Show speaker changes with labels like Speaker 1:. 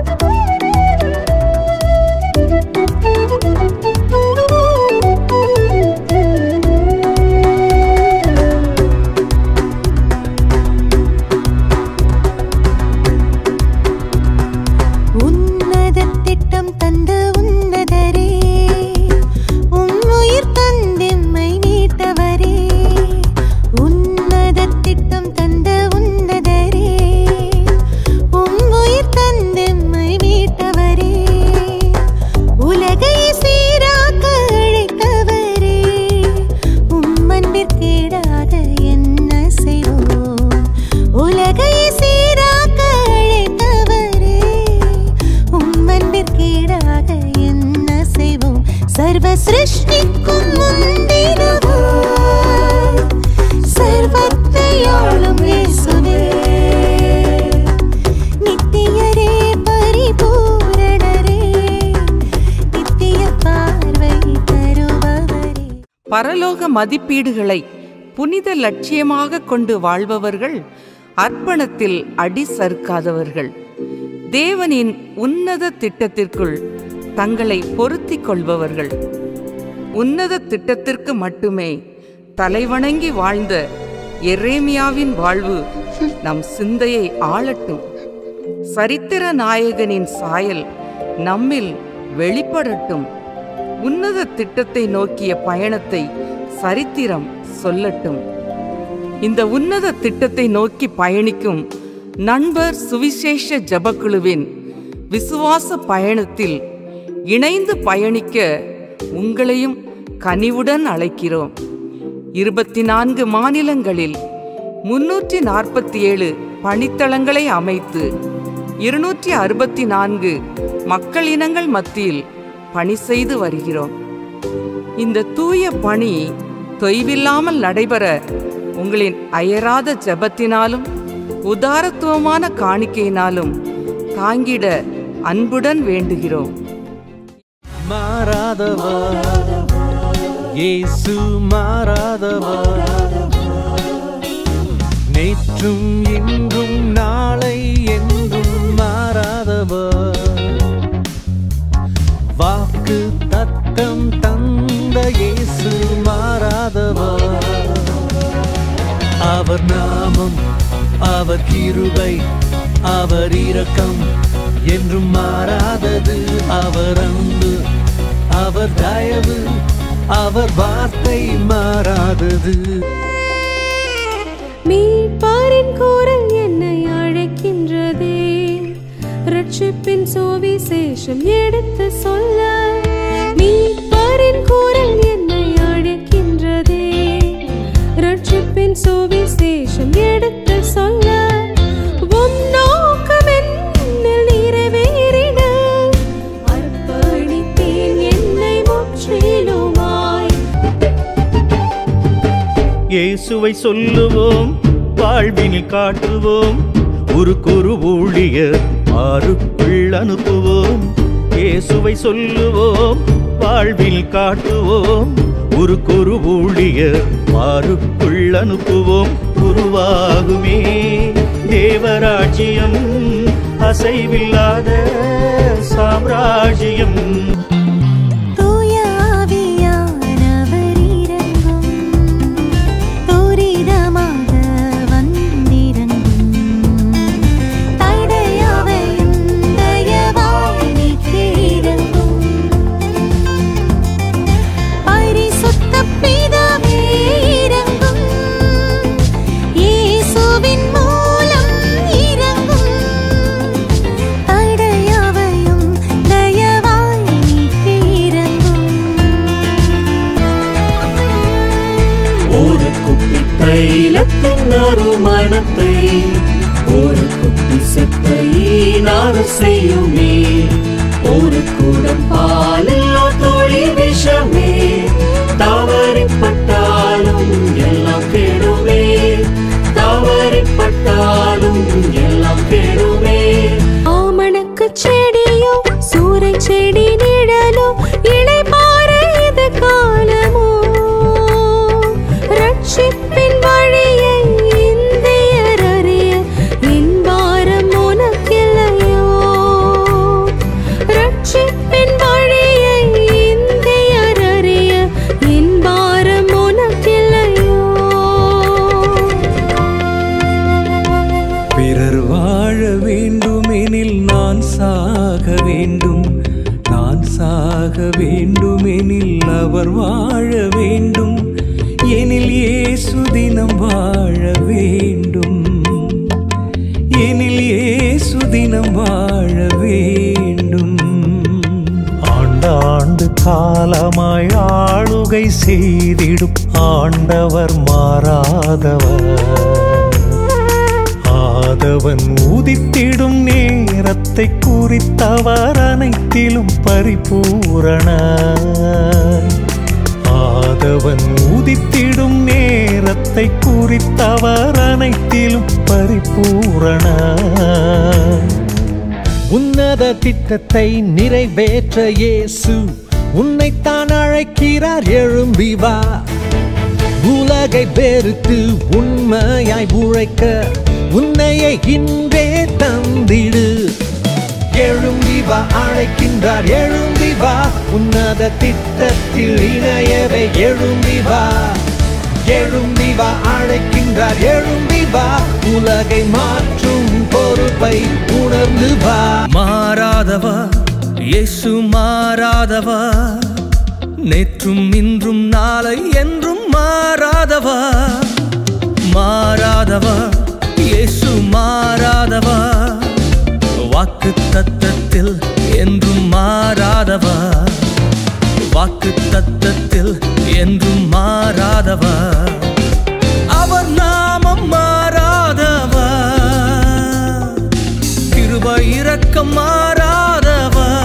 Speaker 1: உன்னத திட்டம் தந்த உன்னதரே உம் உயிர் தந்தெம்மை மீட்டவரே உன்னத திட்டம் தந்த உன்னதரே உம் உயிர் தந்தெம்மை மீட்டவரே உலகை சீராக்க அழைத்தவரே உம் அன்பிற்கீடாக என்ன செய்வோம் உலகை சீராக்க அழைத்தவரே உம் அன்பிற்கீடாக என்ன செய்வோம் சர்வ சிருஷ்டிக்கும் முந்தினவர் சர்வத்தை ஆளும் இயேசுவே நித்தியரே பரிபூரணரே நித்திய பார்வை தருபவரே
Speaker 2: பரலோக மதிப்பீடுகளை புனித லட்சியமாக கொண்டு வாழ்பவர்கள் அர்ப்பணத்தில் அடி சறுக்காதவர்கள் தேவனின் உன்னத திட்டத்திற்குள் தங்களை பொருத்திக் கொள்பவர்கள் உன்னத திட்டத்திற்கு மட்டுமே தலைவணங்கி வாழ்ந்த எரேமியாவின் வாழ்வு நம் சிந்தையை ஆளட்டும் சரித்திர நாயகனின் சாயல் நம்மில் வெளிப்படட்டும் உன்னத திட்டத்தை நோக்கிய பயணத்தை சரித்திரம் சொல்லட்டும் இந்த உன்னத திட்டத்தை நோக்கி பயணிக்கும் நண்பர் சுவிசேஷ ஜபக்குழுவின் விசுவாச பயணத்தில் இணைந்து பயணிக்க உங்களையும் கனிவுடன் அழைக்கிறோம் இருபத்தி நான்கு மாநிலங்களில் முன்னூற்றி நாற்பத்தி ஏழு பணித்தளங்களை அமைத்து இருநூற்றி அறுபத்தி நான்கு மக்கள் இனங்கள் மத்தியில் பணி செய்து வருகிறோம் இந்த தூய பணி தொய்வில்லாமல் நடைபெற உங்களின் அயராத ஜெபத்தினாலும் உதாரத்துவமான காணிக்கையினாலும் தாங்கிட அன்புடன் வேண்டுகிறோம்
Speaker 3: மாறாதவா இயேசு மாறாதவா நேற்றும் இன்றும் நாளை என்றும் மாறாதவா வாக்கு தத்தம் தந்த இயேசு மாறாதவா அவர் நாமம் அவர் கிருபை அவர் இரக்கம் என்றும் மாறாதது அவர் அன்பு அவர் தயவு அவர் வார்த்தை மாறாதது
Speaker 4: மீட்பாரின் குரல் என்னை அழைக்கின்றதே ரட்சிப்பின் சுவிசேஷம் எடுத்து சொல்ல மீட்பாரின் குரல் என்னை அழைக்கின்றதே ரட்சிப்பின் சுவிசேஷம் எடுத்து சொல்ல உம் நோக்கம் என்னில் நிறைவேறிட அர்ப்பணித்தேன் என்னை முற்றிலுமாய்
Speaker 5: இயேசுவை சொல்லுவோம் வாழ்வினில் காட்டுவோம் ஒரு குரு ஊழியர் ஆறுக்குள் அனுப்புவோம் இயேசுவை சொல்லுவோம் வாழ்வில் காட்டுவோம் ஒரு குரு ஊழியர் ஆறுக்குள் அனுப்புவோம் உருவாகுமே தேவராஜ்யம் அசைவில்லாத சாம்ராஜ்யம்
Speaker 1: தூய ஆவியானவர் இறங்கும் துரிதமாக வந்திறங்கும் தடையாவையும் தயவாய் நீக்கி இறங்கும் பரிசுத்த பிதாவே இறங்கும் இயேசுவின் மூலம் இறங்கும் தடையாவையும் தயவாய் நீக்கி இறங்கும்
Speaker 6: ஒரு குப்பி தைலத்தின் நறுமணத்தை ஒரு குப்பி செத்தையினார் செய்யுமே ஒரு குடம் பாலில் தொழி விஷமே தவறிப்பட்டாலும் எல்லாம் கெடுமே தவறிப்பட்டாலும் எல்லாம் கெடுமே
Speaker 4: ஆமணக்கு செடியோ சூறை செடி நிழலோ இளைப்பாற இது காலமோ ரட்சிப்பின் வழியை இந்தியர் அறிய என் பாரம் உனக்கில்லையோ
Speaker 3: வேண்டுமெனில் நான் சாக வேண்டும் நான் சாக வேண்டுமெனில் அவர் வாழ வேண்டும் எனில் இயேசு தினம் வாழ வேண்டும் எனில் இயேசு தினம் வாழ வேண்டும்
Speaker 5: ஆண்டாண்டு காலமாய் ஆளுகை செய்திடும் ஆண்டவர் மாறாதவர் ஆதவன் உதித்திடும் நேரத்தை குறித்தவர் அனைத்திலும் பரிபூரண ஆதவன் உதித்திடும் நேரத்தை குறித்தவர் அனைத்திலும் பரிபூரண
Speaker 3: உன்னத திட்டத்தை நிறைவேற்ற இயேசு உன்னைத்தான் அழைக்கிறார் எழும்பி வா உலகை வெறுத்து உண்மையாய் உழைக்க உன்னையே இன்றே தந்திடு எழும்பி வா அழைக்கின்றார் எழும்பி வா உன்னத திட்டத்தில் இணையவே எழும்பி வா எழும்பி வா அழைக்கின்றார் எழும்பி வா உலகை மாற்றும் பொறுப்பை உணர்ந்து வா மாறாதவா இயேசு மாறாதவா நேற்றும் இன்றும் நாளை என்றும் மாறாதவா மாறாதவா இயேசு மாறாதவா வாக்கு தத்தத்தில் என்றும் மாறாதவா வாக்கு தத்தத்தில் என்றும் மாறாதவா அவர் நாமம் மாறாதவா கிருபை இரக்கம் மாறாதவா